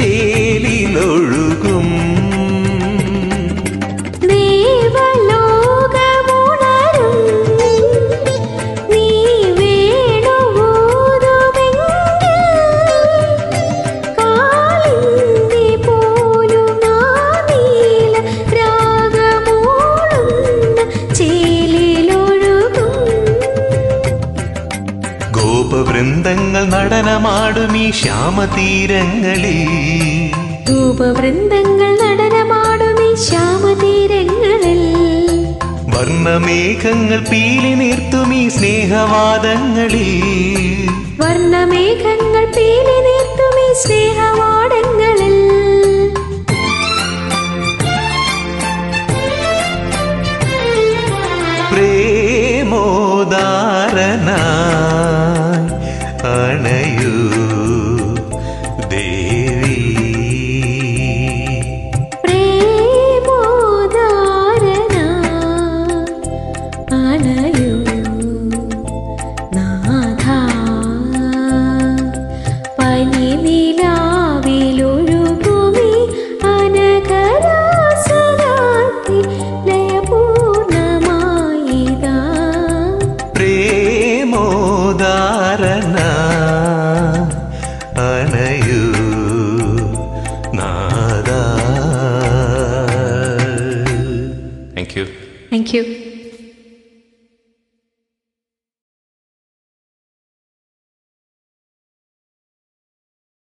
ചേലിലൊഴുകും ദേവലോകമുണരും നീ വേണുവോതുമെങ്കിൽ കാളിന്തി പോലും ആ നീല രാഗമൂളുന്ന ചേലിലൊഴുകും ഗോപവൃന്ദങ്ങൾ നടനമാടും ഈ ശ്യാമതീരങ്ങളിൽ ധൂപവൃന്ദങ്ങൾ നടനമാടും ഈ ശ്യാമതീരങ്ങളിൽ വർണ്ണമേഘങ്ങൾ പീലി നിർത്തും ഈ സ്നേഹവാദങ്ങളിൽ വർണ്ണമേഘങ്ങൾ പീലി നീർത്തും ഈ സ്നേഹവാടങ്ങളിൽ പ്രേമോദാരനായി അണയൂ ദേവി പ്രേമോദാരന അണയൂ നാഥ പനിനിലാവിലൊഴുകുമി അനഘരാസരാത്രി ലയപൂർണമായിതാ പ്രേമോദാരന അണയൂ നാദ താങ്ക് യു താങ്ക് യു